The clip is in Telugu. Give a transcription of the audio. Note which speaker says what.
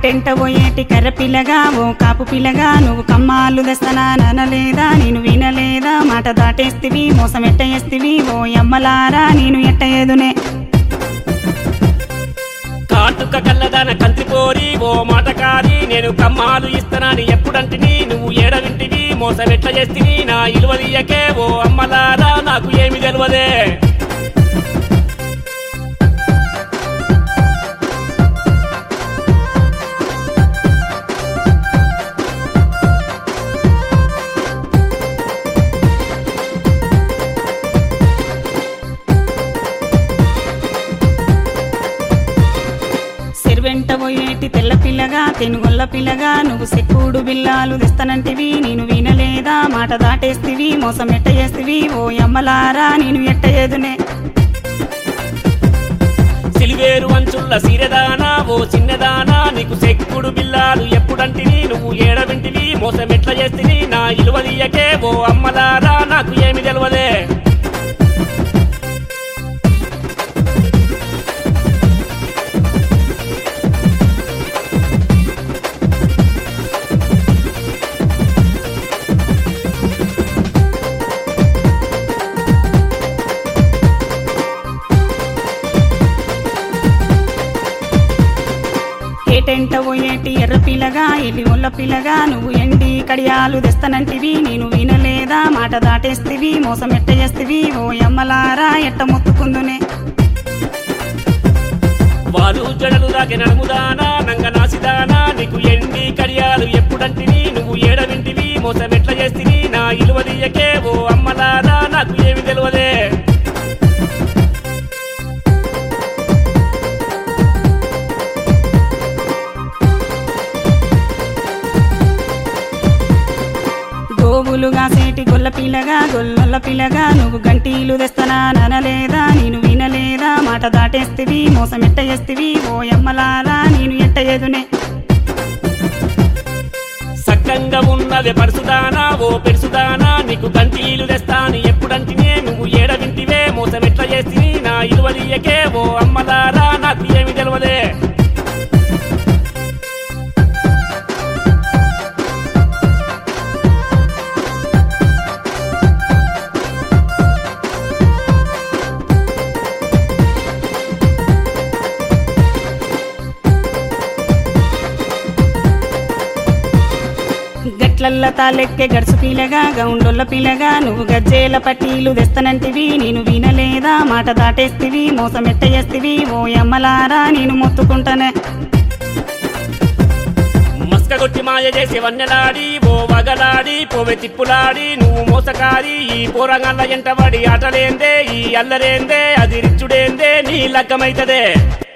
Speaker 1: ఏటెంట పోయేటి కర్ర పిల్లగా ఓ కాపు పిల్లగా నువ్వు కమ్మాలు తెస్తానా ననలేదా నేను వినలేదా మాట దాటేస్తివి మోసం ఎట్ట చేస్తివి ఓ ఎమ్మలారా నేను ఎట్ట ఎదునే
Speaker 2: కాటుక కళ్ళదాన కంత్రిపోరి ఓ మాటకారి నేను కమ్మాలు ఇస్తానని ఎప్పుడంటిని నువ్వు ఏడవింటివి మోసం ఎట్ల చేస్తివి నా ఇలువదీయకే ఓ అమ్మలారా నాకు ఏమి తెలియదే
Speaker 1: సెరువెంట పోయేటి తెల్ల పిల్లగా తెనుగొల్ల పిల్లగా నువ్వు సెక్కుడు బిల్లాలు తెస్తానంటివి నేను వినలేదా మాట దాటేస్తివి మోసం ఎట్ట చేస్తివి ఓ ఎమ్మలారా నేను ఎట్ట ఎదునే
Speaker 2: సిలివేరు అంచుల్ల సీరెదానా ఓ చిన్నదానా నీకు సెక్కుడు బిల్లాలు ఎప్పుడంటివి నువ్వు ఏడవింటివి మోసం ఎట్ల చేస్తివి నా ఇలువదీయకే ఓ అమ్మలారా నాకు ఏమి తెలియదే
Speaker 1: ఏటెంట పోయేటి ఎర్ర పిల్లగా ఎల్లి ఒల్ల పిల్లగా నువ్వు ఎండి కడియాలు తెస్తానంటివి నేను వినలేదా మాట దాటేస్తివి మోసం ఎట్ట చేస్తివి ఓ ఎమ్మలారా ఎట్ట మొత్తుకుందునే
Speaker 2: వారు జడలు దాకి నడుముదానా నంగ నాసిదానా నీకు ఎండి కడియాలు ఎప్పుడంటివి నువ్వు ఏడవింటివి మోసం ఎట్ల చేస్తివి నా ఇలువదీయకే ఓ అమ్మలారా నాకు ఏమి తెలియదే
Speaker 1: గోవులుగా సేటి గొల్ల పిల్లగా గొల్లొల్ల పిల్లగా నువ్వు గంటీలు తెస్తానా ననలేదా నేను వినలేదా మాట దాటేస్తివి మోసం ఎట్ట చేస్తివి ఓ ఎమ్మలారా నేను ఎట్ట ఎదునే
Speaker 2: సక్కంగా ఉన్నవే పరుసుదానా ఓ పెరుసుదానా నీకు గంటీలు తెస్తాను ఎప్పుడంటినే నువ్వు ఏడవింటివే మోసం ఎట్ల చేస్తివి నా ఇలువదీయకే ఓ అమ్మలారా నాకు ఏమి తెలియదే
Speaker 1: గట్లల్ల తాలెక్కే గడుసు పిల్లగా గౌండొల్ల పిల్లగా నువ్వు గజ్జేల పట్టీలు తెస్తానంటివి నేను వినలేదా మాట దాటేస్తివి మోసం ఎట్ట చేస్తివి ఓ ఎమ్మలారా నేను మొత్తుకుంటానే
Speaker 2: మస్కగొట్టి మాయ చేసి వన్నెలాడి ఓ వగలాడి పోవె తిప్పులాడి నువ్వు మోసకారి ఈ పోరగాళ్ళ ఎంటబడి ఆటలేందే ఈ అల్లరేందే అది రిచ్చుడేందే నీ లగ్గమైతదే